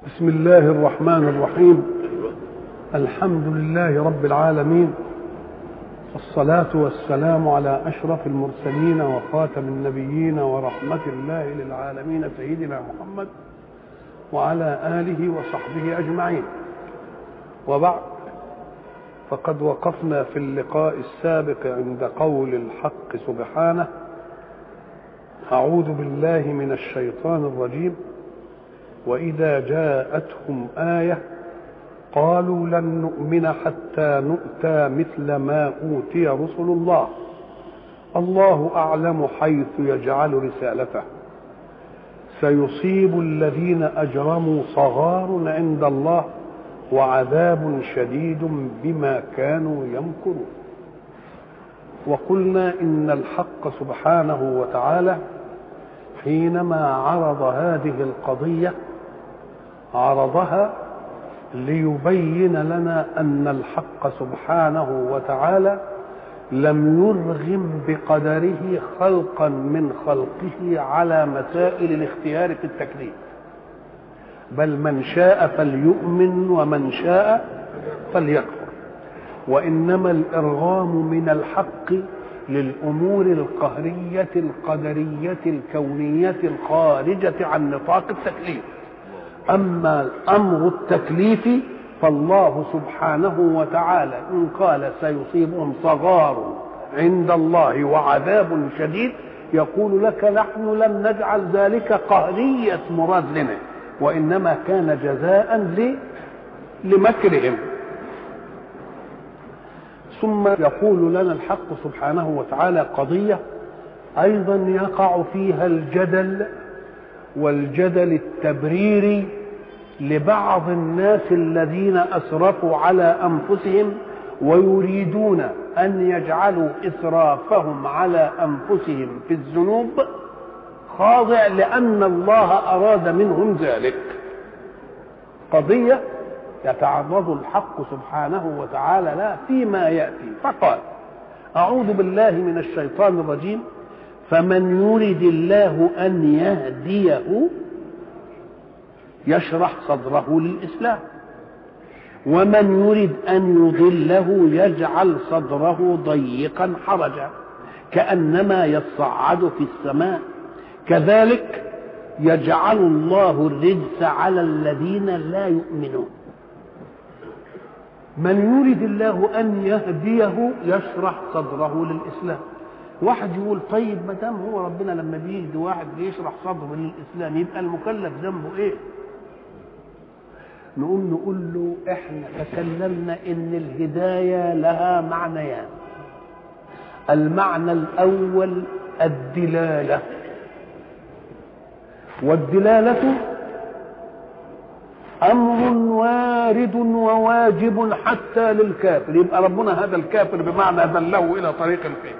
بسم الله الرحمن الرحيم الحمد لله رب العالمين والصلاة والسلام على أشرف المرسلين وخاتم النبيين ورحمة الله للعالمين سيدنا محمد وعلى آله وصحبه أجمعين وبعد فقد وقفنا في اللقاء السابق عند قول الحق سبحانه أعوذ بالله من الشيطان الرجيم واذا جاءتهم ايه قالوا لن نؤمن حتى نؤتى مثل ما اوتي رسل الله الله اعلم حيث يجعل رسالته سيصيب الذين اجرموا صغار عند الله وعذاب شديد بما كانوا يمكرون وقلنا ان الحق سبحانه وتعالى حينما عرض هذه القضيه عرضها ليبين لنا ان الحق سبحانه وتعالى لم يرغم بقدره خلقا من خلقه على مسائل الاختيار في التكليف بل من شاء فليؤمن ومن شاء فليكفر وانما الارغام من الحق للامور القهريه القدريه الكونيه الخارجه عن نطاق التكليف اما الامر التكليفي فالله سبحانه وتعالى ان قال سيصيبهم صغار عند الله وعذاب شديد يقول لك نحن لم نجعل ذلك قهريه مراد لنا وانما كان جزاء لمكرهم ثم يقول لنا الحق سبحانه وتعالى قضيه ايضا يقع فيها الجدل والجدل التبريري لبعض الناس الذين اسرفوا على انفسهم ويريدون ان يجعلوا اسرافهم على انفسهم في الذنوب خاضع لان الله اراد منهم ذلك قضيه يتعرض الحق سبحانه وتعالى لها فيما ياتي فقال اعوذ بالله من الشيطان الرجيم فمن يرد الله ان يهديه يشرح صدره للاسلام ومن يرد ان يضله يجعل صدره ضيقا حرجا كانما يصعد في السماء كذلك يجعل الله الرجس على الذين لا يؤمنون من يرد الله ان يهديه يشرح صدره للاسلام واحد يقول طيب ما دام هو ربنا لما بيهدي واحد بيشرح صدره للاسلام يبقى المكلف ذنبه ايه؟ نقوم نقول له احنا تكلمنا ان الهدايه لها معنيان المعنى الاول الدلاله والدلاله امر وارد وواجب حتى للكافر يبقى ربنا هذا الكافر بمعنى دله الى طريق الخير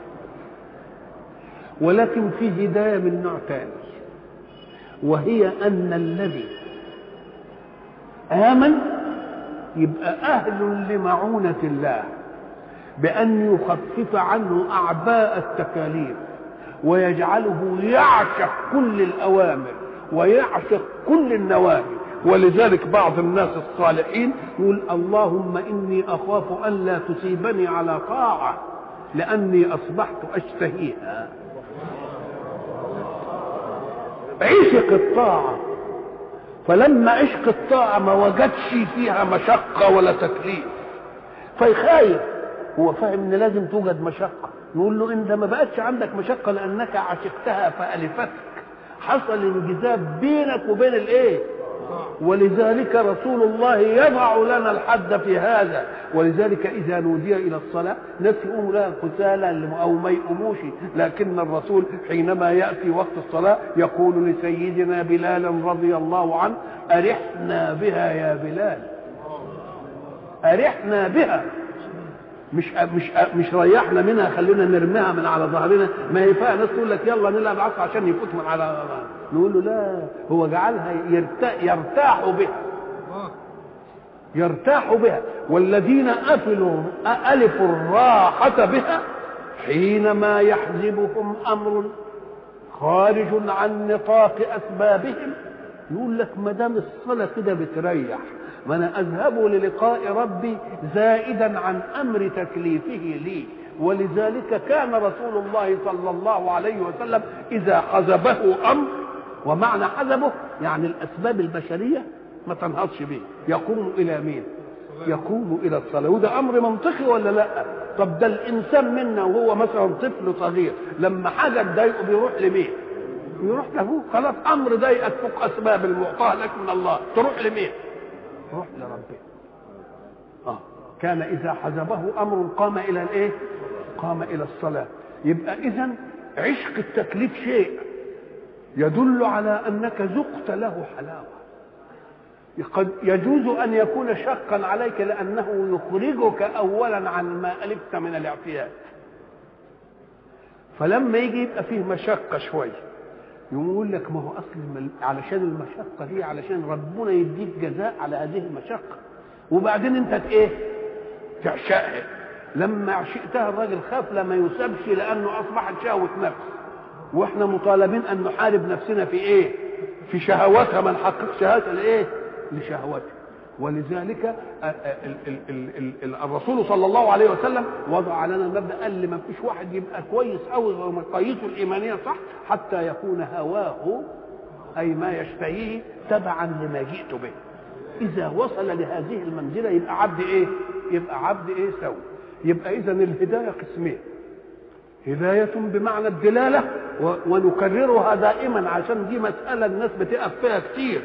ولكن في هدايه من نوع ثاني وهي ان الذي امن يبقى اهل لمعونه الله بان يخفف عنه اعباء التكاليف ويجعله يعشق كل الاوامر ويعشق كل النواهي ولذلك بعض الناس الصالحين يقول اللهم اني اخاف ان لا تصيبني على طاعه لاني اصبحت اشتهيها عشق الطاعه فلما عشق الطاعه ما وجدش فيها مشقه ولا تكليف فيخايف هو فاهم ان لازم توجد مشقه نقول له انت ما بقتش عندك مشقه لانك عشقتها فالفتك حصل انجذاب بينك وبين الايه ولذلك رسول الله يضع لنا الحد في هذا ولذلك اذا نودي الى الصلاه ناس يقوموا لها كسالى او ما يقوموش لكن الرسول حينما ياتي وقت الصلاه يقول لسيدنا بلال رضي الله عنه ارحنا بها يا بلال ارحنا بها مش مش مش ريحنا منها خلينا نرميها من على ظهرنا ما هي فيها ناس تقول لك يلا نلعب عصا عشان يفوت من على نقول له لا هو جعلها يرتاح, يرتاح بها يرتاح بها والذين أفلوا ألفوا الراحة بها حينما يحزبهم أمر خارج عن نطاق أسبابهم يقول لك ما دام الصلاه كده بتريح ما انا اذهب للقاء ربي زائدا عن امر تكليفه لي ولذلك كان رسول الله صلى الله عليه وسلم اذا حزبه امر ومعنى حزبه يعني الاسباب البشريه ما تنهضش به يقوم الى مين يقوم الى الصلاه وده امر منطقي ولا لا طب ده الانسان منا وهو مثلا طفل صغير لما حاجه تضايقه بيروح لمين يروح لابوه خلاص امر ضايقك فوق اسباب المعطاه لك من الله تروح لمين تروح لربك اه كان اذا حزبه امر قام الى الايه قام الى الصلاه يبقى اذا عشق التكليف شيء يدل على انك ذقت له حلاوه قد يجوز ان يكون شقا عليك لانه يخرجك اولا عن ما الفت من الاعتياد فلما يجي يبقى فيه مشقه شويه يقول لك ما هو اصل علشان المشقه دي علشان ربنا يديك جزاء على هذه المشقه وبعدين انت ايه تعشقها لما عشقتها الراجل خاف لما يسابش لانه اصبحت شهوه نفس واحنا مطالبين ان نحارب نفسنا في ايه في شهواتها ما نحققش هذا الايه لشهوته ولذلك الرسول صلى الله عليه وسلم وضع لنا المبدا قال لي ما فيش واحد يبقى كويس قوي مقاييسه الايمانيه صح حتى يكون هواه اي ما يشتهيه تبعا لما جئت به اذا وصل لهذه المنزله يبقى عبد ايه يبقى عبد ايه سوي يبقى اذا الهدايه قسمين هداية بمعنى الدلالة ونكررها دائما عشان دي مسألة الناس بتقف فيها كتير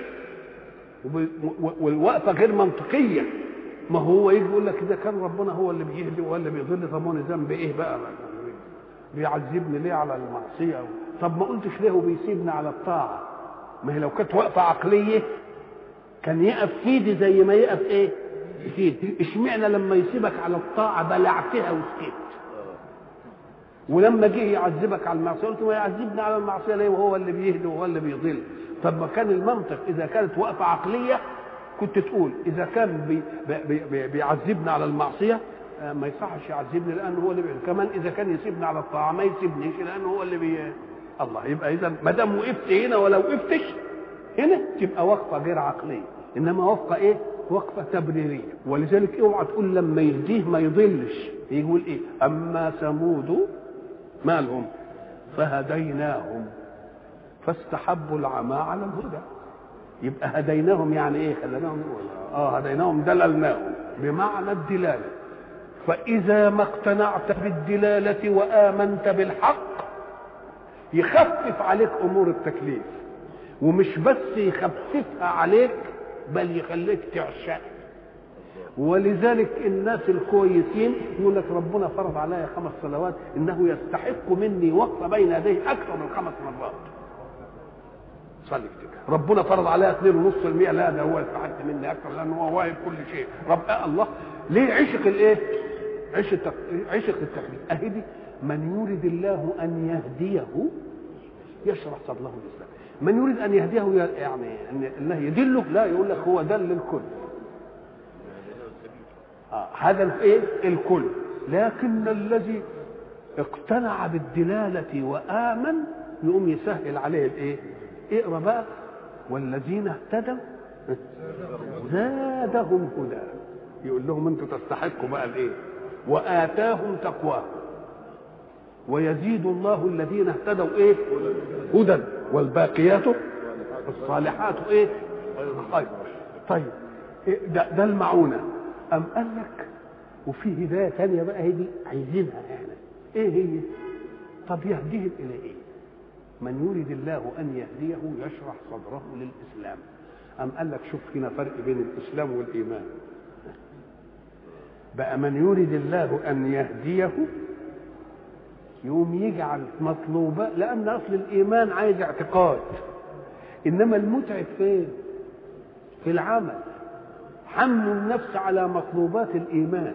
والوقفة غير منطقية ما هو يجي يقول لك إذا كان ربنا هو اللي بيهدي وهو اللي بيضل طب أنا ذنب إيه بقى؟ بيعذبني ليه على المعصية؟ طب ما قلتش ليه وبيسيبني على الطاعة؟ ما هي لو كانت وقفة عقلية كان يقف فيدي زي ما يقف إيه؟ فيدي، اشمعنى لما يسيبك على الطاعة بلعتها وسكت؟ ولما جه يعذبك على المعصيه قلت ما يعذبني على المعصيه ليه وهو اللي بيهدي وهو اللي بيضل طب ما كان المنطق اذا كانت وقفه عقليه كنت تقول اذا كان بي بي بي بيعذبني على المعصيه ما يصحش يعذبني لانه هو اللي بيهدي كمان اذا كان يسيبني على الطاعه ما يسيبنيش لانه هو اللي بي الله يبقى اذا ما دام وقفت هنا ولا وقفتش هنا تبقى وقفه غير عقليه انما وقفه ايه؟ وقفه تبريريه ولذلك اوعى تقول لما يهديه ما يضلش يقول ايه؟ اما ثمود مالهم فهديناهم فاستحبوا العمى على الهدى يبقى هديناهم يعني ايه خليناهم اه هديناهم دللناهم بمعنى الدلاله فاذا ما اقتنعت بالدلاله وامنت بالحق يخفف عليك امور التكليف ومش بس يخففها عليك بل يخليك تعشق ولذلك الناس الكويسين يقول لك ربنا فرض علي خمس صلوات انه يستحق مني وقفه بين يديه اكثر من خمس مرات صلي كده ربنا فرض عليها 2.5% لا ده هو يستحق مني اكثر لانه هو واهب كل شيء رب آه الله ليه عشق الايه عشق عشق التكليف اهدي من يريد الله ان يهديه يشرح صدره الاسلام من يريد ان يهديه يعني ان الله يدله لا يقول لك هو دل الكل آه هذا ايه الكل لكن الذي اقتنع بالدلالة وآمن يقوم يسهل عليه الايه اقرا بقى والذين اهتدوا زادهم هدى يقول لهم انتوا تستحقوا بقى الايه وآتاهم تقواهم ويزيد الله الذين اهتدوا ايه هدى والباقيات الصالحات ايه خير طيب إيه ده, ده المعونه أم قال لك وفي هداية ثانية بقى هي دي عايزينها يعني إيه هي؟ طب يهديهم إلى إيه؟ من يريد الله أن يهديه يشرح صدره للإسلام أم قال لك شوف هنا فرق بين الإسلام والإيمان بقى من يريد الله أن يهديه يقوم يجعل مطلوبة لأن أصل الإيمان عايز اعتقاد إنما المتعب فين؟ في العمل حمل النفس على مطلوبات الايمان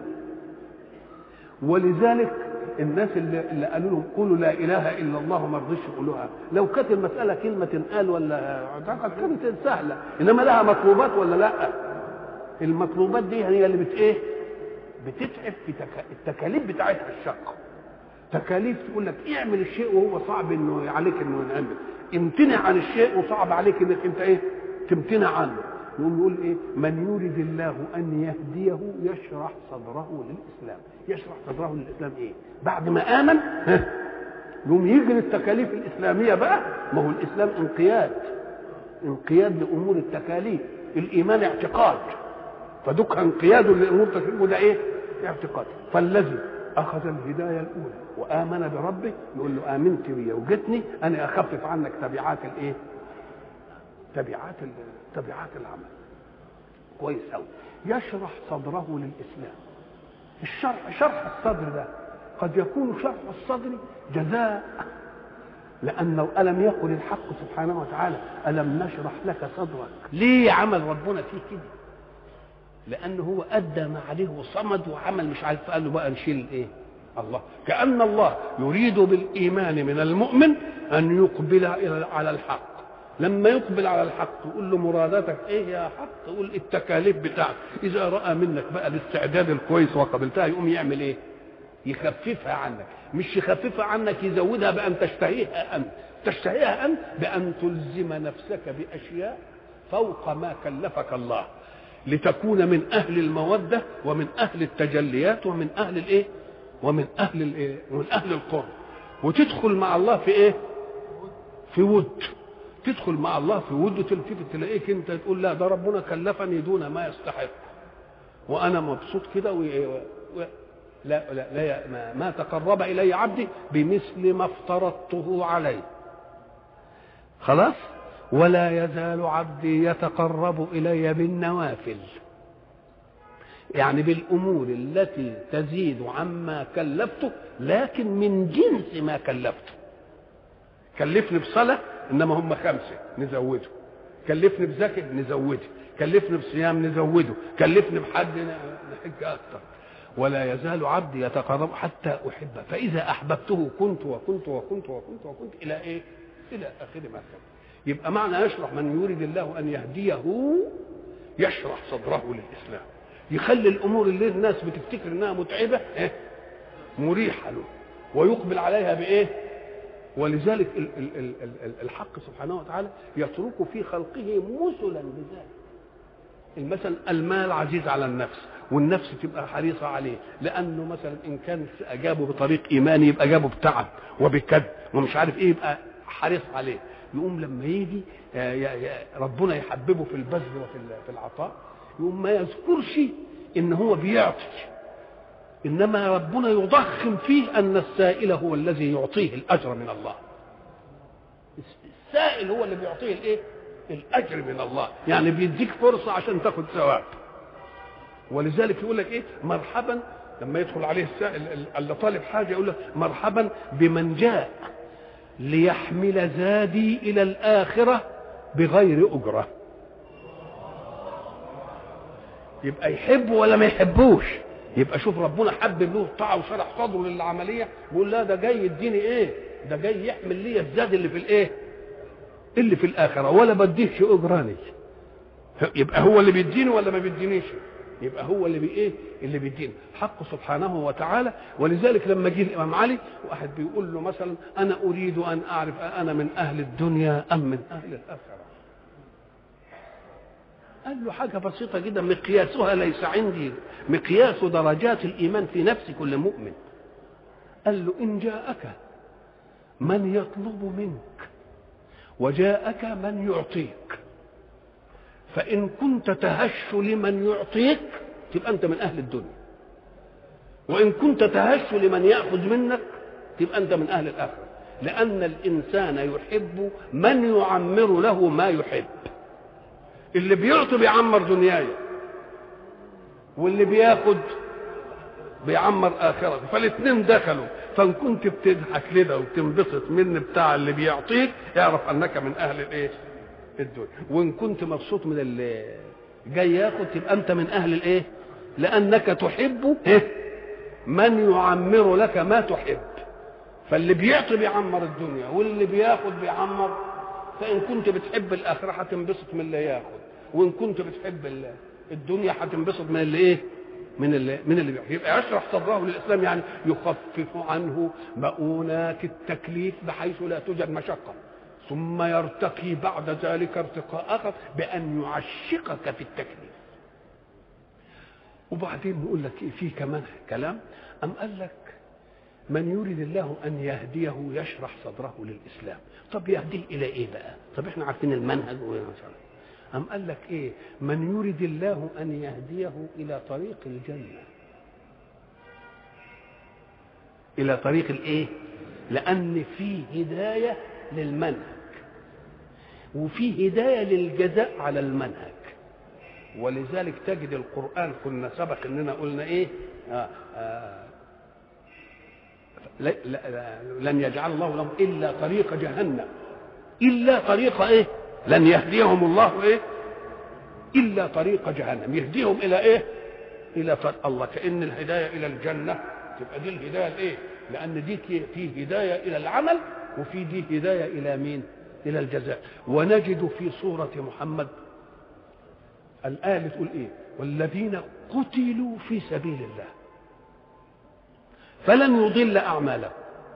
ولذلك الناس اللي, اللي قالوا لهم قولوا لا اله الا الله ما رضيش يقولوها لو كانت المساله كلمه تنقال ولا اعتقد كانت سهله انما لها مطلوبات ولا لا المطلوبات دي هي اللي بت ايه بتتعب في تك... التكاليف بتاعتها الشقه تكاليف تقول لك اعمل الشيء وهو صعب انه عليك انه ينعمل امتنع عن الشيء وصعب عليك انك انت ايه تمتنع عنه يقوم يقول ايه من يريد الله ان يهديه يشرح صدره للاسلام يشرح صدره للاسلام ايه بعد ما امن ها يقوم يجري التكاليف الاسلاميه بقى ما هو الاسلام انقياد انقياد لامور التكاليف الايمان اعتقاد فدك انقياد لامور التكاليف وده ايه اعتقاد فالذي اخذ الهدايه الاولى وامن بربه يقول له امنت بي وجتني انا اخفف عنك تبعات الايه تبعات تبعات العمل كويس قوي يشرح صدره للاسلام الشرح شرح الصدر ده قد يكون شرح الصدر جزاء لأنه ألم يقل الحق سبحانه وتعالى ألم نشرح لك صدرك ليه عمل ربنا فيه كده لأنه هو أدى ما عليه وصمد وعمل مش عارف قال له بقى نشيل إيه الله كأن الله يريد بالإيمان من المؤمن أن يقبل على الحق لما يقبل على الحق تقول له مراداتك ايه يا حق تقول التكاليف بتاعتك اذا راى منك بقى الاستعداد الكويس وقبلتها يقوم يعمل ايه يخففها عنك مش يخففها عنك يزودها بان تشتهيها انت تشتهيها انت بان تلزم نفسك باشياء فوق ما كلفك الله لتكون من اهل الموده ومن اهل التجليات ومن اهل الايه ومن اهل الايه ومن اهل القرب وتدخل مع الله في ايه في ود تدخل مع الله في ود تلتفت تلاقيك انت تقول لا ده ربنا كلفني دون ما يستحق وانا مبسوط كده و... و... لا لا, لا ما, ما تقرب الي عبدي بمثل ما افترضته عليه خلاص ولا يزال عبدي يتقرب الي بالنوافل يعني بالامور التي تزيد عما كلفته لكن من جنس ما كلفته كلفني بصلاه انما هم خمسه نزوده كلفني بزكاه نزوده كلفني بصيام نزوده كلفني بحج نحج اكثر ولا يزال عبدي يتقرب حتى احبه فاذا احببته كنت وكنت وكنت وكنت وكنت الى ايه الى اخر ما كان يبقى معنى يشرح من يريد الله ان يهديه يشرح صدره للاسلام يخلي الامور اللي الناس بتفتكر انها متعبه إيه؟ مريحه له ويقبل عليها بايه ولذلك الحق سبحانه وتعالى يترك في خلقه مثلا بذلك المثل المال عزيز على النفس والنفس تبقى حريصة عليه لأنه مثلا إن كان أجابه بطريق إيماني يبقى أجابه بتعب وبكد ومش عارف إيه يبقى حريص عليه يقوم لما يجي ربنا يحببه في البذل وفي في العطاء يقوم ما يذكرش إن هو بيعطي انما ربنا يضخم فيه ان السائل هو الذي يعطيه الاجر من الله السائل هو اللي بيعطيه الايه الاجر من الله يعني بيديك فرصه عشان تاخد ثواب ولذلك يقول لك ايه مرحبا لما يدخل عليه السائل اللي طالب حاجه يقول لك مرحبا بمن جاء ليحمل زادي الى الاخره بغير اجره يبقى يحبه ولا ما يحبوش يبقى شوف ربنا حبب له الطاعه وشرح صدره للعمليه بيقول لا ده جاي يديني ايه ده جاي يحمل لي الزاد اللي في الايه اللي في الاخره ولا بديهش اجراني يبقى هو اللي بيديني ولا ما بيدينيش يبقى هو اللي بي ايه اللي بيديني حق سبحانه وتعالى ولذلك لما جه الامام علي واحد بيقول له مثلا انا اريد ان اعرف انا من اهل الدنيا ام من اهل الاخره قال له حاجة بسيطة جدا مقياسها ليس عندي مقياس درجات الإيمان في نفس كل مؤمن قال له إن جاءك من يطلب منك وجاءك من يعطيك فإن كنت تهش لمن يعطيك تبقى أنت من أهل الدنيا وإن كنت تهش لمن يأخذ منك تبقى أنت من أهل الآخرة لأن الإنسان يحب من يعمر له ما يحب اللي بيعطي بيعمر دنياي واللي بياخد بيعمر اخرته فالاثنين دخلوا فان كنت بتضحك كده وتنبسط من بتاع اللي بيعطيك اعرف انك من اهل الايه الدنيا وان كنت مبسوط من اللي جاي ياخد تبقى انت من اهل الايه لانك تحب من يعمر لك ما تحب فاللي بيعطي بيعمر الدنيا واللي بياخد بيعمر فان كنت بتحب الاخره هتنبسط من اللي ياخد وان كنت بتحب الدنيا هتنبسط من اللي ايه من اللي من اللي بيحب. يبقى يشرح صدره للاسلام يعني يخفف عنه مؤونات التكليف بحيث لا توجد مشقه ثم يرتقي بعد ذلك ارتقاء اخر بان يعشقك في التكليف وبعدين يقول لك إيه في كمان كلام ام قال لك من يريد الله ان يهديه يشرح صدره للاسلام طب يهديه الى ايه بقى طب احنا عارفين المنهج ام قال لك ايه من يريد الله ان يهديه الى طريق الجنه الى طريق الايه لان في هدايه للمنهج وفي هدايه للجزاء على المنهج ولذلك تجد القران كنا سبق اننا قلنا ايه آه آه لا لا لن يجعل الله لهم الا طريق جهنم الا طريق ايه لن يهديهم الله ايه الا طريق جهنم يهديهم الى ايه الى فرق الله كان الهدايه الى الجنه تبقى دي الهدايه الايه لان دي في هدايه الى العمل وفي دي هدايه الى مين الى الجزاء ونجد في سوره محمد الايه بتقول ايه والذين قتلوا في سبيل الله فلن يضل اعمالهم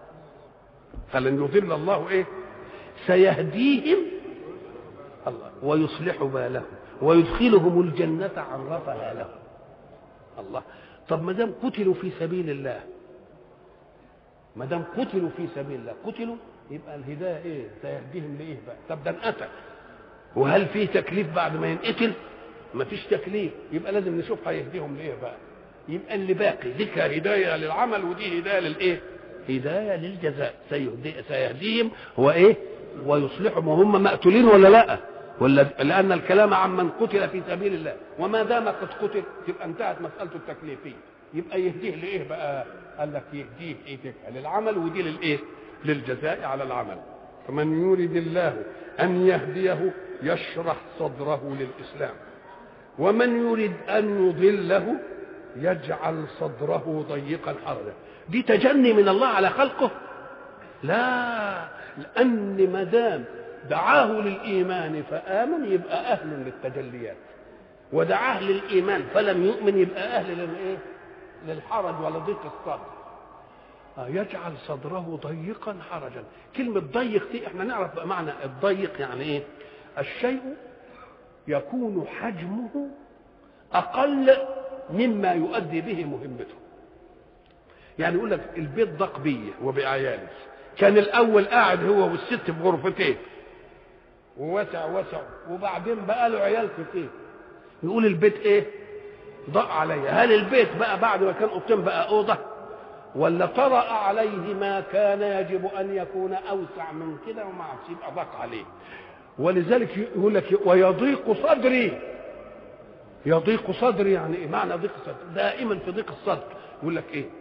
فلن يضل الله ايه سيهديهم الله ويصلح بالهم ويدخلهم الجنة عرفها لهم الله طب ما دام قتلوا في سبيل الله ما دام قتلوا في سبيل الله قتلوا يبقى الهداية ايه سيهديهم لايه بقى طب ده انقتل وهل فيه تكليف بعد ما ينقتل ما فيش تكليف يبقى لازم نشوف هيهديهم لايه بقى يبقى اللي باقي دي هدايه للعمل ودي هدايه للايه هدايه للجزاء سيهدي سيهديهم هو ايه ويصلحهم وهم مقتولين ولا لا ولا لان الكلام عن من قتل في سبيل الله وما دام قد قتل تبقى انتهت مساله التكليفيه يبقى يهديه لايه بقى قال لك يهديه ايه تبقى للعمل ودي للايه للجزاء على العمل فمن يريد الله ان يهديه يشرح صدره للاسلام ومن يريد ان يضله يجعل صدره ضيقا حرجا دي تجني من الله على خلقه لا لان ما دام دعاه للايمان فامن يبقى اهل للتجليات ودعاه للايمان فلم يؤمن يبقى اهل للايه للحرج ولا ضيق الصدر آه يجعل صدره ضيقا حرجا كلمة ضيق دي احنا نعرف بقى معنى الضيق يعني ايه الشيء يكون حجمه أقل مما يؤدي به مهمته يعني يقول لك البيت ضاق بيا وبعيالي كان الاول قاعد هو والست في غرفتين ووسع وسع وبعدين بقى له عيال كتير يقول البيت ايه ضاق عليا هل البيت بقى بعد ما كان اوضتين بقى اوضه ولا طرأ عليه ما كان يجب ان يكون اوسع من كده وما عادش يبقى ضاق عليه ولذلك يقول لك ويضيق صدري يضيق صدري يعني ايه معنى ضيق الصدر دائما في ضيق الصدر يقول لك ايه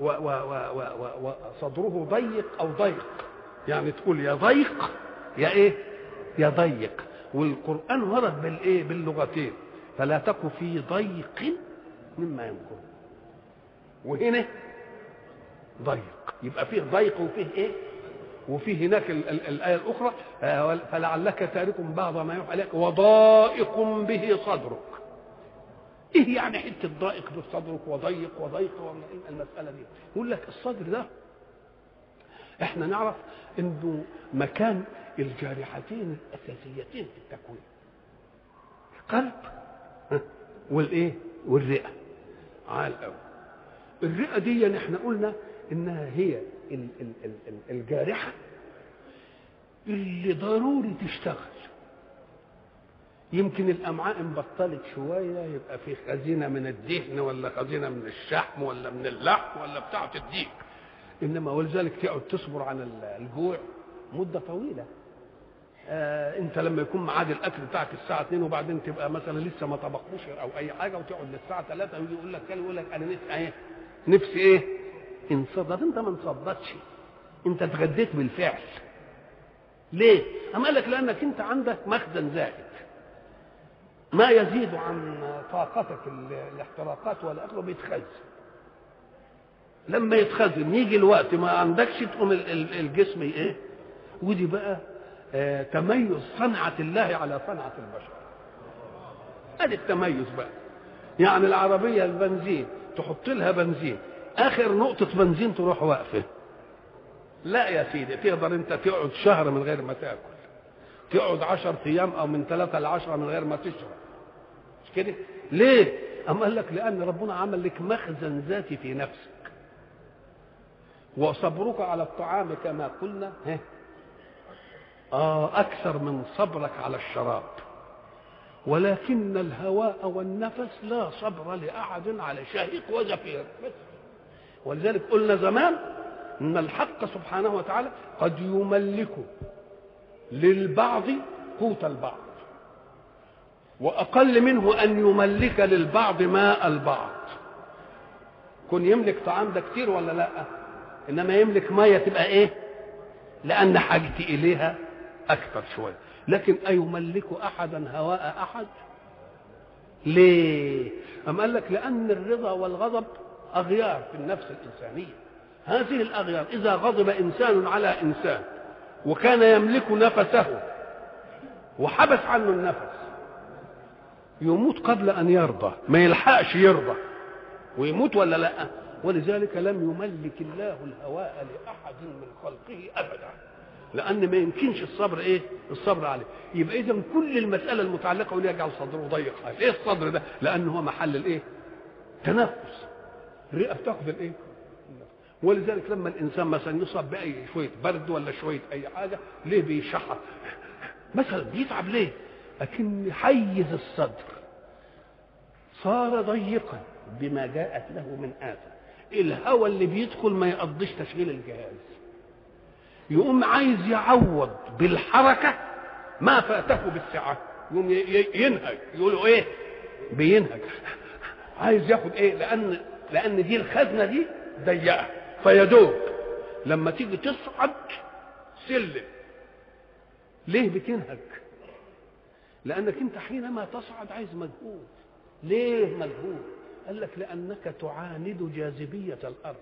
وصدره ضيق او ضيق يعني تقول يا ضيق يا ايه يا ضيق والقران ورد بالايه باللغتين فلا تك في ضيق مما يمكر وهنا ضيق يبقى فيه ضيق وفيه ايه وفيه هناك ال ال الايه الاخرى فلعلك تارك بعض ما يوحى اليك وضائق به صدرك ايه يعني حته ضائق بصدرك وضيق وضيق ايه المساله دي يقول لك الصدر ده احنا نعرف انه مكان الجارحتين الاساسيتين في التكوين القلب والايه والرئه عال قوي الرئه دي احنا قلنا انها هي ال ال ال ال الجارحه اللي ضروري تشتغل يمكن الامعاء انبطلت شويه يبقى في خزينه من الدهن ولا خزينه من الشحم ولا من اللحم ولا بتاع تديك انما ولذلك تقعد تصبر عن الجوع مده طويله آه انت لما يكون ميعاد الاكل بتاعك الساعه 2 وبعدين تبقى مثلا لسه ما طبخوش او اي حاجه وتقعد للساعه 3 ويجي يقول لك كلمه يقول لك انا نفسي ايه نفسي ايه انصدر انت ما انصدتش انت اتغديت بالفعل ليه؟ أما قال لك لأنك أنت عندك مخزن زائد ما يزيد عن طاقتك الاحتراقات والأكل بيتخزن لما يتخزن يجي الوقت ما عندكش تقوم الجسم ايه ودي بقى آه تميز صنعة الله على صنعة البشر ادي التميز بقى يعني العربية البنزين تحط لها بنزين اخر نقطة بنزين تروح واقفة لا يا سيدي تقدر انت تقعد شهر من غير ما تاكل تقعد عشر ايام او من ثلاثة لعشرة من غير ما تشرب مش كده ليه أم قال لك لأن ربنا عمل لك مخزن ذاتي في نفسك وصبرك على الطعام كما قلنا ها آه أكثر من صبرك على الشراب ولكن الهواء والنفس لا صبر لأحد على شهيق وزفير بس ولذلك قلنا زمان ان الحق سبحانه وتعالى قد يملك للبعض قوت البعض واقل منه ان يملك للبعض ماء البعض كن يملك طعام ده كتير ولا لا انما يملك ميه تبقى ايه لان حاجتي اليها اكثر شويه لكن ايملك احدا هواء احد ليه أم قال لك لأن الرضا والغضب أغيار في النفس الإنسانية هذه الأغيار إذا غضب إنسان على إنسان وكان يملك نفسه وحبس عنه النفس يموت قبل أن يرضى ما يلحقش يرضى ويموت ولا لا ولذلك لم يملك الله الهواء لأحد من خلقه أبدا لأن ما يمكنش الصبر إيه الصبر عليه يبقى إذا كل المسألة المتعلقة واللي يجعل صدره ضيق إيه الصدر ده لأنه هو محل الإيه تنفس الرئه بتاخد الايه ولذلك لما الانسان مثلا يصاب باي شويه برد ولا شويه اي حاجه ليه بيشحط مثلا بيتعب ليه لكن حيز الصدر صار ضيقا بما جاءت له من آفة الهواء اللي بيدخل ما يقضيش تشغيل الجهاز يقوم عايز يعوض بالحركة ما فاته بالسعة يقوم ينهج يقولوا ايه بينهج عايز ياخد ايه لان لان دي الخزنه دي ضيقه فيدوب لما تيجي تصعد سلم ليه بتنهج لانك انت حينما تصعد عايز مجهود ليه مجهود قال لك لانك تعاند جاذبيه الارض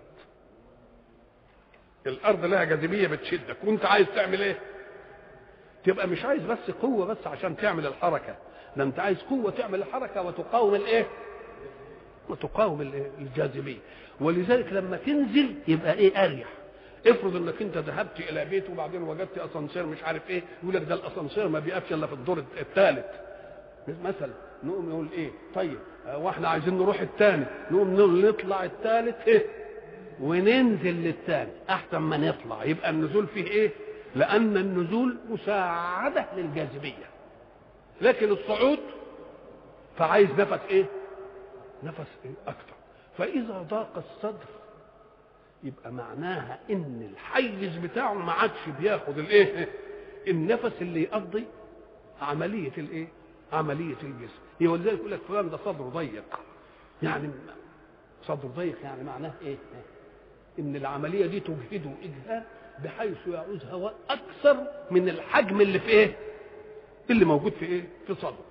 الارض لها جاذبيه بتشدك وانت عايز تعمل ايه تبقى مش عايز بس قوه بس عشان تعمل الحركه ده انت عايز قوه تعمل الحركه وتقاوم الايه وتقاوم الجاذبيه ولذلك لما تنزل يبقى ايه اريح افرض انك انت ذهبت الى بيت وبعدين وجدت اسانسير مش عارف ايه يقول لك ده الاسانسير ما بيقفش الا في الدور الثالث مثلا نقوم نقول ايه طيب واحنا عايزين نروح الثاني نقوم نطلع الثالث ايه وننزل للثاني احسن ما نطلع يبقى النزول فيه ايه لان النزول مساعده للجاذبيه لكن الصعود فعايز نفس ايه نفس ايه اكتر فاذا ضاق الصدر يبقى معناها ان الحيز بتاعه ما عادش بياخد الايه النفس اللي يقضي عمليه الايه عمليه الجسم هي ولذلك يقول لك فلان ده صدره ضيق يعني صدره ضيق يعني معناه ايه ان العمليه دي تجهده اجهاد بحيث يعوز هواء اكثر من الحجم اللي في ايه اللي موجود في ايه في صدره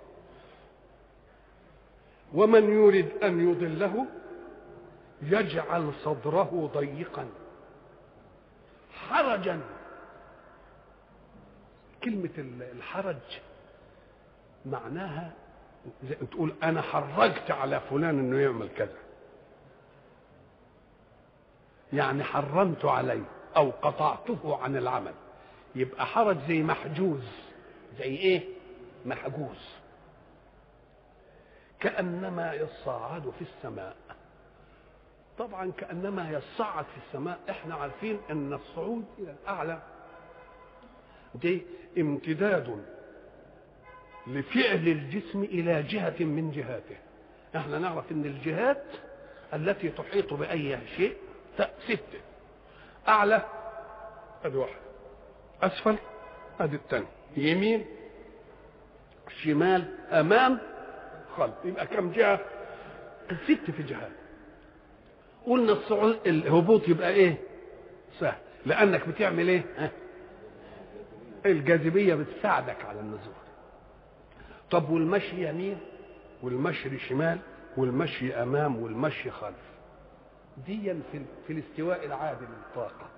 ومن يريد ان يضله يجعل صدره ضيقا حرجا كلمة الحرج معناها زي تقول أنا حرجت على فلان إنه يعمل كذا يعني حرمت عليه أو قطعته عن العمل يبقى حرج زي محجوز زي إيه؟ محجوز كأنما يصعد في السماء طبعا كانما يصعد في السماء احنا عارفين ان الصعود الى الاعلى دي امتداد لفعل الجسم الى جهه من جهاته احنا نعرف ان الجهات التي تحيط باي شيء سته اعلى ادي واحد اسفل ادي الثاني يمين شمال امام خلف يبقى كم جهه ست في جهات قلنا الصعود الهبوط يبقى ايه سهل لانك بتعمل ايه ها؟ الجاذبيه بتساعدك على النزول طب والمشي يمين والمشي شمال والمشي امام والمشي خلف دي في, في الاستواء العادي للطاقه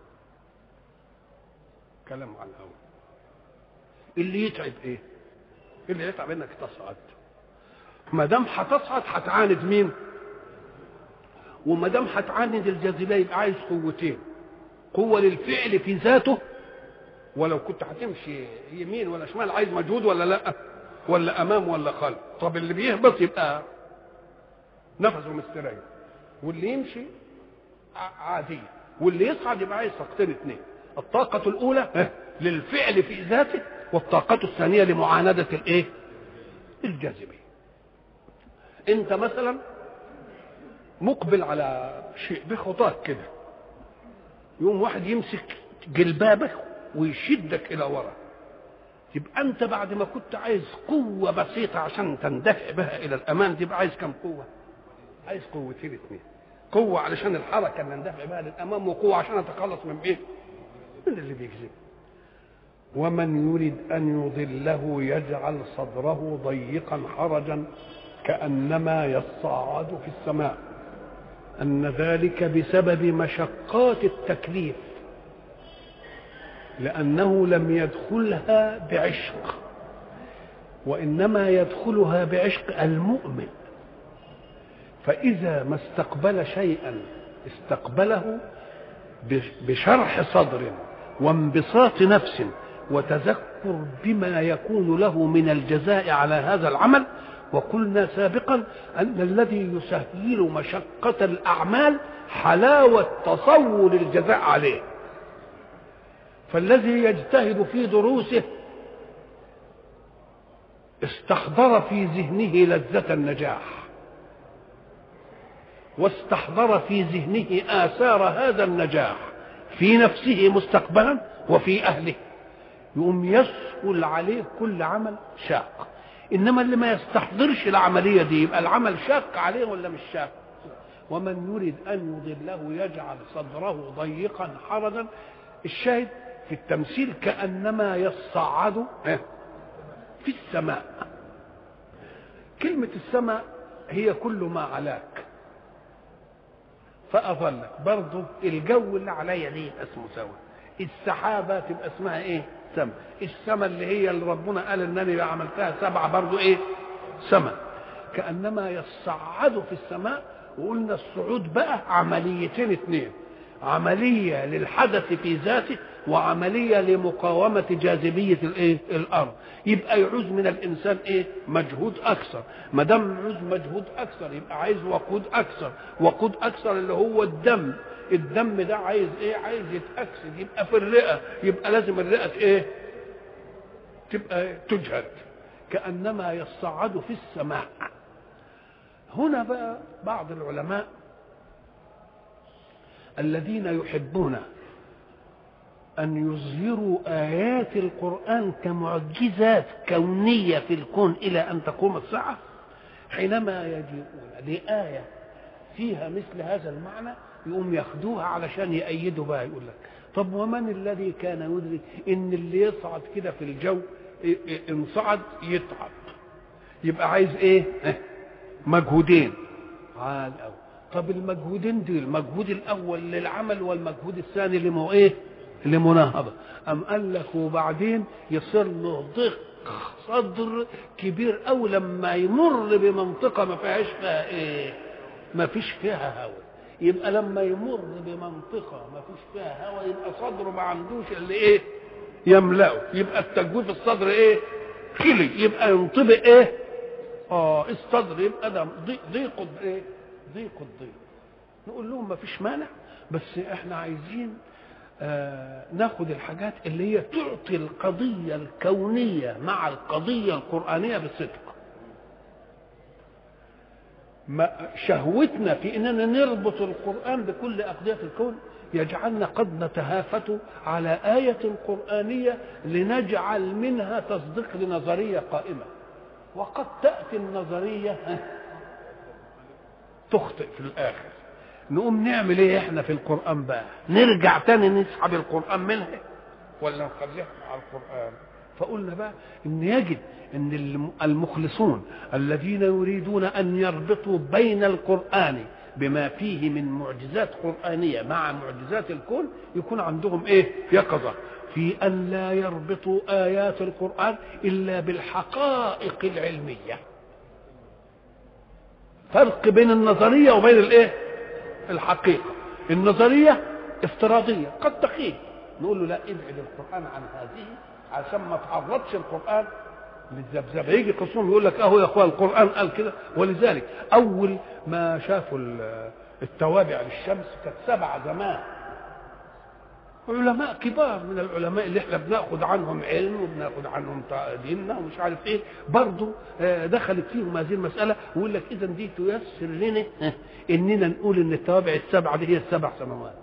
كلام على الاول اللي يتعب ايه اللي يتعب انك تصعد ما دام هتصعد هتعاند مين وما دام هتعاند الجاذبيه يبقى عايز قوتين قوه للفعل في ذاته ولو كنت هتمشي يمين ولا شمال عايز مجهود ولا لا ولا امام ولا خلف طب اللي بيهبط يبقى نفسه مستريح واللي يمشي عاديه واللي يصعد يبقى عايز طاقتين اثنين الطاقة الأولى للفعل في ذاته والطاقة الثانية لمعاندة الإيه؟ الجاذبية. أنت مثلا مقبل على شيء بخطاك كده يوم واحد يمسك جلبابك ويشدك إلى وراء يبقى أنت بعد ما كنت عايز قوة بسيطة عشان تندفع بها إلى الأمان تبقى عايز كم قوة؟ عايز قوتين اثنين. قوة علشان الحركة اللي ندفع بها للأمام وقوة عشان أتخلص من إيه؟ من اللي بيكذب ومن يريد أن يضله يجعل صدره ضيقا حرجا كأنما يصعد في السماء أن ذلك بسبب مشقات التكليف لأنه لم يدخلها بعشق وإنما يدخلها بعشق المؤمن فإذا ما استقبل شيئا استقبله بشرح صدر وانبساط نفس وتذكر بما يكون له من الجزاء على هذا العمل وقلنا سابقا أن الذي يسهل مشقة الأعمال حلاوة تصور الجزاء عليه فالذي يجتهد في دروسه استحضر في ذهنه لذة النجاح واستحضر في ذهنه آثار هذا النجاح في نفسه مستقبلا وفي أهله يقوم يسهل عليه كل عمل شاق إنما اللي ما يستحضرش العملية دي يبقى العمل شاق عليه ولا مش شاق ومن يريد أن يضله يجعل صدره ضيقا حرجا الشاهد في التمثيل كأنما يصعد في السماء كلمة السماء هي كل ما علاك فأظلك برضه الجو اللي عليا دي يبقى اسمه سوا السحابة تبقى اسمها ايه سما السما اللي هي اللي ربنا قال انني عملتها سبعة برضه ايه سما كأنما يصعد في السماء وقلنا الصعود بقى عمليتين اثنين عملية للحدث في ذاته وعملية لمقاومة جاذبية الايه الارض يبقى يعوز من الانسان ايه مجهود اكثر ما دام يعوز مجهود اكثر يبقى عايز وقود اكثر وقود اكثر اللي هو الدم الدم ده عايز ايه عايز يتاكسد يبقى في الرئه يبقى لازم الرئه ايه تبقى تجهد كانما يصعد في السماء هنا بقى بعض العلماء الذين يحبون أن يظهروا آيات القرآن كمعجزات كونية في الكون إلى أن تقوم الساعة حينما يجيئون لآية فيها مثل هذا المعنى يقوم ياخدوها علشان يأيدوا بها يقول لك طب ومن الذي كان يدرك ان اللي يصعد كده في الجو ان صعد يتعب يبقى عايز ايه مجهودين عال أوي طب المجهودين دي المجهود الاول للعمل والمجهود الثاني لمو ايه لمناهضه ام قال لك وبعدين يصير له ضيق صدر كبير أوي لما يمر بمنطقة ما فيهاش فيها إيه؟ ما فيش فيها هواء يبقى لما يمر بمنطقة ما فيش فيها هواء يبقى صدره ما عندوش اللي إيه؟ يملأه يبقى التجويف الصدر إيه؟ كلي يبقى ينطبق إيه؟ آه الصدر يبقى ده ضيق إيه؟ ضيق الضيق نقول لهم ما فيش مانع بس احنا عايزين آه ناخد الحاجات اللي هي تعطي القضية الكونية مع القضية القرآنية بالصدق ما شهوتنا في اننا نربط القرآن بكل أقضية الكون يجعلنا قد نتهافت على آية قرآنية لنجعل منها تصديق لنظرية قائمة وقد تأتي النظرية تخطئ في الآخر نقوم نعمل ايه احنا في القرآن بقى نرجع تاني نسحب القرآن منها ولا نخليها مع القرآن فقلنا بقى ان يجب ان المخلصون الذين يريدون ان يربطوا بين القرآن بما فيه من معجزات قرآنية مع معجزات الكون يكون عندهم ايه يقظة في ان لا يربطوا ايات القرآن الا بالحقائق العلمية فرق بين النظرية وبين الايه الحقيقة النظرية افتراضية قد تخيل نقول له لا ابعد القران عن هذه عشان ما تعرضش القران للذبذبه يجي قصهم يقول لك اهو يا اخوان القران قال كده ولذلك اول ما شافوا التوابع للشمس كانت سبعه زمان علماء كبار من العلماء اللي احنا بناخد عنهم علم وبناخد عنهم ديننا ومش عارف ايه برضه دخلت فيهم هذه المساله ويقول لك اذا دي تيسر لنا اننا نقول ان التوابع السبعه دي هي السبع سماوات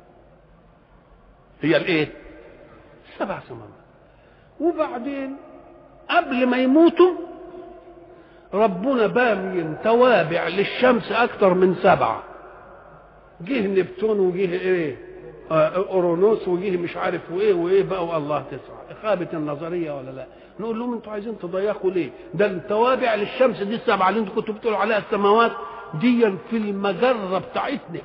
هي الايه؟ السبع سماوات وبعدين قبل ما يموتوا ربنا بامين توابع للشمس اكثر من سبعه جه نبتون وجه ايه اورونوس وجه مش عارف وايه وايه بقى والله تسعه خابت النظريه ولا لا نقول لهم انتوا عايزين تضيقوا ليه ده التوابع للشمس دي السبعه اللي انتوا كنتوا بتقولوا عليها السماوات دي في المجره بتاعتنا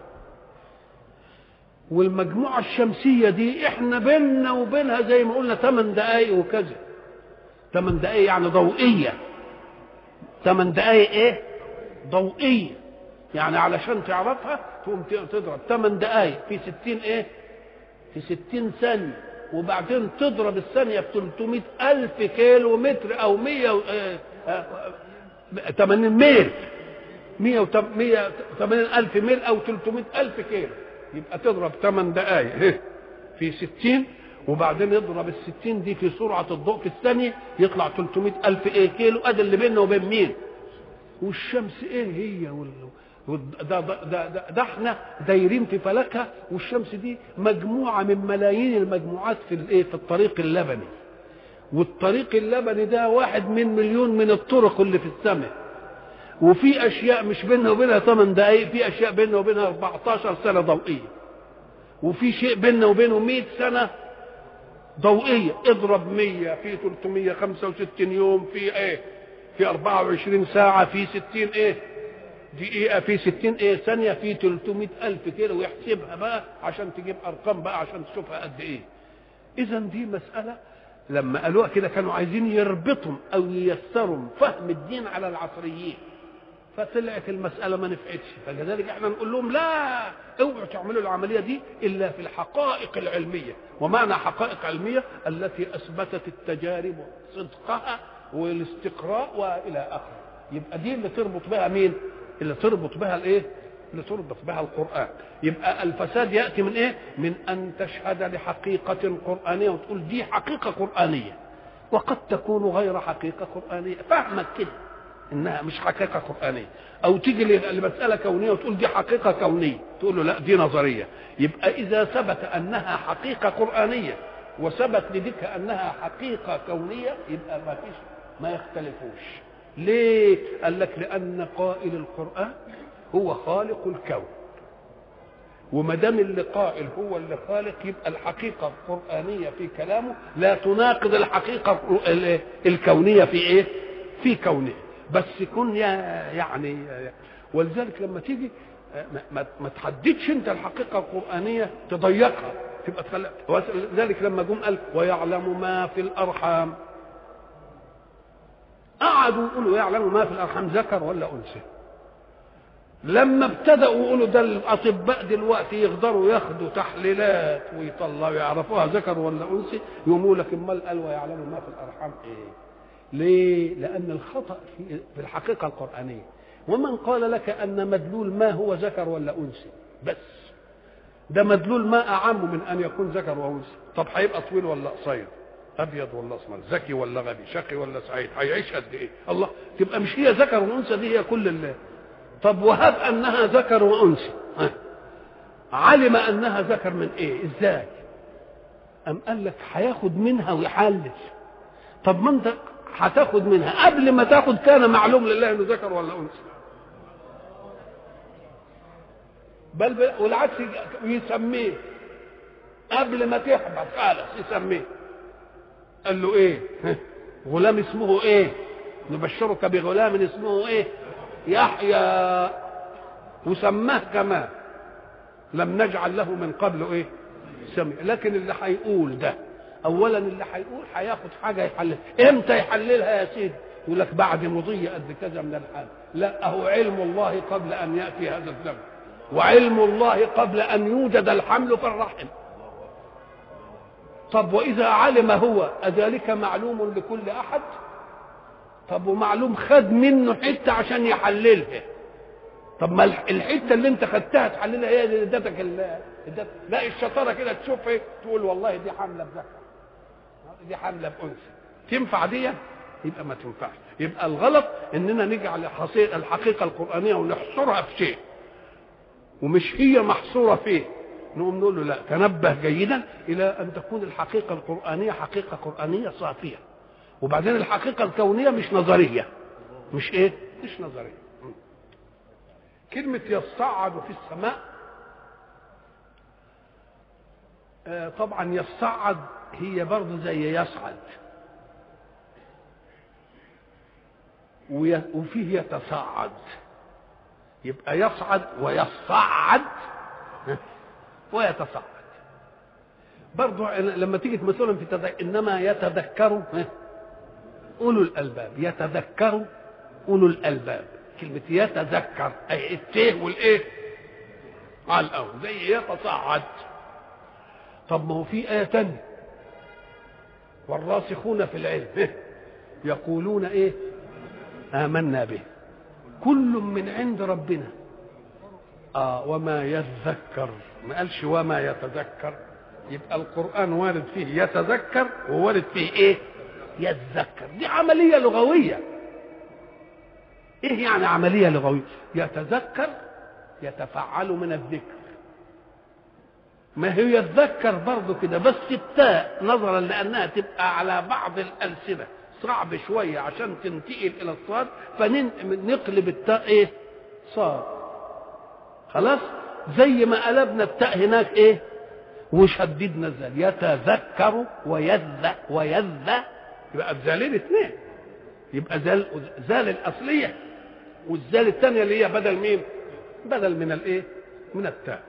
والمجموعه الشمسيه دي احنا بيننا وبينها زي ما قلنا 8 دقائق وكذا 8 دقائق يعني ضوئيه 8 دقائق ايه ضوئيه يعني علشان تعرفها تقوم تضرب 8 دقائق في 60 ايه في 60 ثانيه وبعدين تضرب الثانيه ب 300 الف كيلو متر او 100 80 ميل 180 الف ميل او 300 الف كيلو يبقى تضرب 8 دقائق في 60 وبعدين يضرب ال 60 دي في سرعه الضوء في الثانيه يطلع 300 الف ايه كيلو ادي اللي بيننا وبين مين والشمس ايه هي وال... ده, ده, ده, ده احنا دايرين في فلكها والشمس دي مجموعه من ملايين المجموعات في الايه في الطريق اللبني والطريق اللبني ده واحد من مليون من الطرق اللي في السماء وفي اشياء مش بيننا وبينها 8 دقائق في اشياء بيننا وبينها 14 سنه ضوئيه وفي شيء بيننا وبينه 100 سنه ضوئيه اضرب 100 في 365 يوم في ايه في 24 ساعه في 60 ايه دقيقة في 60 ايه ثانية في 300 ألف كيلو ويحسبها بقى عشان تجيب أرقام بقى عشان تشوفها قد إيه. إذا دي مسألة لما قالوها كده كانوا عايزين يربطهم أو ييسروا فهم الدين على العصريين. فطلعت المسألة ما نفعتش فلذلك احنا نقول لهم لا اوعوا تعملوا العملية دي إلا في الحقائق العلمية ومعنى حقائق علمية التي أثبتت التجارب صدقها والاستقراء وإلى آخره يبقى دي اللي تربط بها مين؟ اللي تربط بها الايه اللي تربط بها القران يبقى الفساد ياتي من ايه من ان تشهد لحقيقه قرانيه وتقول دي حقيقه قرانيه وقد تكون غير حقيقه قرانيه فهمك كده انها مش حقيقه قرانيه او تيجي لمساله كونيه وتقول دي حقيقه كونيه تقول له لا دي نظريه يبقى اذا ثبت انها حقيقه قرانيه وثبت لديك انها حقيقه كونيه يبقى ما فيش ما يختلفوش ليه؟ قال لك لأن قائل القرآن هو خالق الكون وما دام اللي قائل هو اللي خالق يبقى الحقيقة القرآنية في كلامه لا تناقض الحقيقة الكونية في إيه؟ في كونه بس يكون يعني ولذلك لما تيجي ما, ما تحددش انت الحقيقة القرآنية تضيقها تبقى تخلق ذلك لما جم قال ويعلم ما في الأرحام قعدوا يقولوا يعلموا ما في الارحام ذكر ولا انثى لما ابتدأوا يقولوا ده الاطباء دلوقتي يقدروا ياخدوا تحليلات ويطلعوا يعرفوها ذكر ولا انثى يقوموا لك امال قال ويعلموا ما في الارحام ايه؟ ليه؟ لان الخطا في في الحقيقه القرانيه ومن قال لك ان مدلول ما هو ذكر ولا انثى بس ده مدلول ما اعم من ان يكون ذكر وانثى طب هيبقى طويل ولا قصير؟ ابيض ولا اسمر ذكي ولا غبي شقي ولا سعيد هيعيش قد ايه الله تبقى مش هي ذكر وانثى دي هي كل الله طب وهب انها ذكر وانثى علم انها ذكر من ايه ازاي ام قال لك هياخد منها ويحلل طب ما انت هتاخد منها قبل ما تاخد كان معلوم لله انه ذكر ولا انثى بل والعكس يسميه قبل ما تحبط خالص يسميه قال له ايه غلام اسمه ايه نبشرك بغلام اسمه ايه يحيى وسماه كمان لم نجعل له من قبل ايه سمع لكن اللي هيقول ده اولا اللي هيقول هياخد حاجه يحلل امتى يحللها يا سيدي يقول لك بعد مضي قد كذا من الحال لا هو علم الله قبل ان ياتي هذا الزمن وعلم الله قبل ان يوجد الحمل في الرحم طب واذا علم هو اذلك معلوم لكل احد طب ومعلوم خد منه حته عشان يحللها طب ما الحته اللي انت خدتها تحللها هي اللي ادتك لا الشطاره كده تشوف ايه تقول والله دي حامله بذكر دي حامله بانثى تنفع دي يبقى ما تنفعش يبقى الغلط اننا نجعل الحقيقه القرانيه ونحصرها في شيء ومش هي محصوره فيه نقوم نقول له لا تنبه جيدا الى ان تكون الحقيقه القرانيه حقيقه قرانيه صافيه وبعدين الحقيقه الكونيه مش نظريه مش ايه مش نظريه كلمه يصعد في السماء آه طبعا يصعد هي برضه زي يصعد وفيه يتصاعد يبقى يصعد ويصعد ويتصاعد برضو لما تيجي مثلا في تذك... انما يتذكر اولو الالباب يتذكر اولو الالباب كلمه يتذكر اي التيه والايه على الاول زي يتصاعد طب ما هو في ايه تانية والراسخون في العلم يقولون ايه آمنا به كل من عند ربنا آه وما يذكر ما قالش وما يتذكر يبقى القرآن وارد فيه يتذكر ووارد فيه إيه؟ يتذكر دي عملية لغوية إيه يعني عملية لغوية؟ يتذكر يتفعل من الذكر ما هي يتذكر برضه كده بس التاء نظرا لأنها تبقى على بعض الألسنة صعب شوية عشان تنتقل إلى الصاد فنقلب التاء إيه؟ صاد خلاص؟ زي ما قلبنا التاء هناك إيه؟ وشددنا الزال يتذكر ويذ ويذ يبقى الزالين اثنين يبقى زال زال الأصلية والزال الثانية اللي هي بدل مين؟ بدل من الإيه؟ من التاء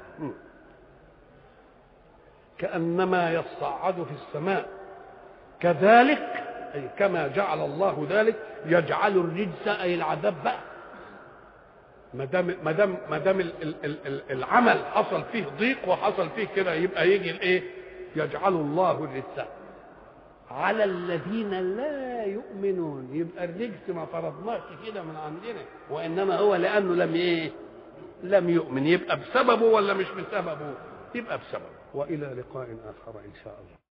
كأنما يصعد في السماء كذلك أي كما جعل الله ذلك يجعل الرجس أي العذاب بقى ما دام ما دام ما دام العمل حصل فيه ضيق وحصل فيه كده يبقى يجي الايه؟ يجعل الله الرجس على الذين لا يؤمنون يبقى الرجس ما فرضناش كده من عندنا وانما هو لانه لم ايه؟ لم يؤمن يبقى بسببه ولا مش بسببه؟ يبقى بسببه والى لقاء اخر ان شاء الله